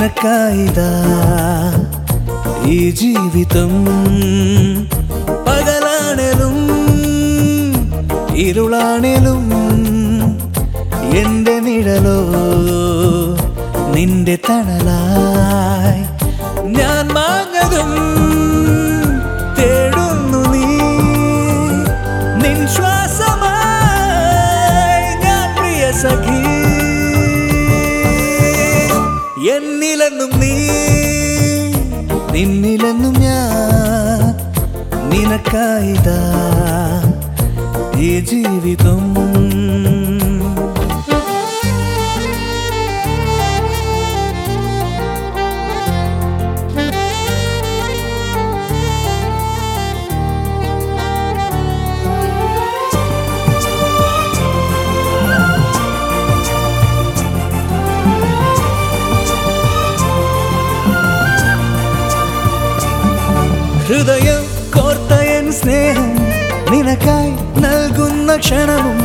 നിനക്കായിതാ ഈ ജീവിതം പകലാണേലും ഇരുളാണേലും എന്റെ നിഴലോ നിന്റെ തണലായി ഞാൻ മാഞ്ഞതും തേടുന്നു നീ നിൻ ശ്വാസമായി ഞാൻ പ്രിയ സഖി എന്നിലെന്നും നീ നിന്നിലെന്നും ഞാൻ നിനക്കായിതാ ഈ ജീവിതം ഹൃദയം കോർത്തയൻ സ്നേഹം നിനക്കായി നൽകുന്ന ക്ഷണവും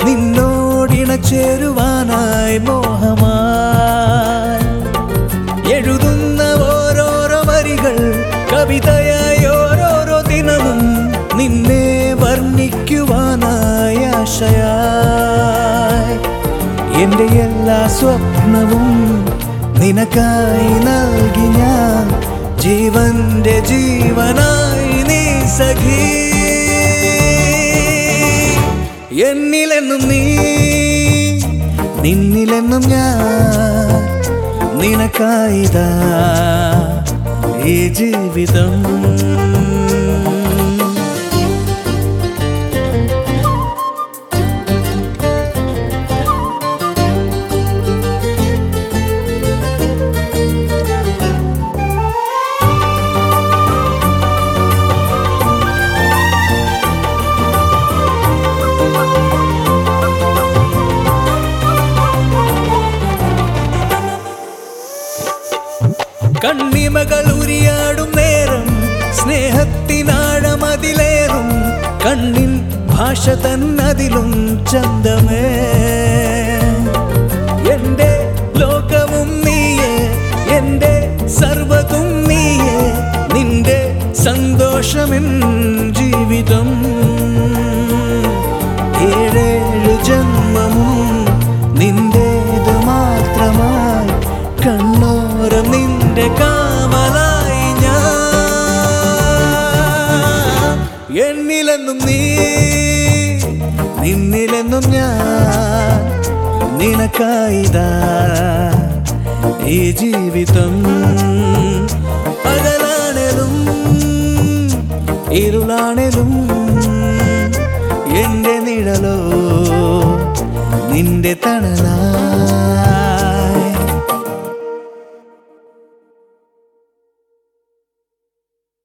നിന്നോടിണച്ചേരുവാനായി മോഹമായി എഴുതുന്ന ഓരോരോ വരികൾ കവിതയായി ഓരോരോ ദിനവും നിന്നെ വർണ്ണിക്കുവാനായി ആശയായി എന്റെ എല്ലാ സ്വപ്നവും നിനക്കായി നൽകി ഞാൻ ജീവന്റെ ജീവനായി നീ സഖി എന്നിലെന്നും നീ നിന്നിലെന്നും ഞാൻ നിനക്കായിതാ ഈ ജീവിതം കണ്ണിമകൾ ഉരിയാടും നേരം സ്നേഹത്തിനാഴമതിലേറും കണ്ണിൻ ഭാഷ തന്നതിലും ചന്തമേ എന്റെ ലോകവും നീയേ എന്റെ സർവതും നീയേ നിന്റെ സന്തോഷമെൻ ജീവിതം ഏഴേഴു ജന്മവും നിന്റേത് മാത്രമായി കണ്ണോരം നിന്റെ കാമലായി ഞാൻ എന്നിലെന്നും നീ നിന്നിലെന്നും ഞാൻ നിനക്കായിതാ ഈ ജീവിതം പകലാണേലും ഇരുളാണേലും എന്റെ നിഴലോ നിന്റെ തണലാ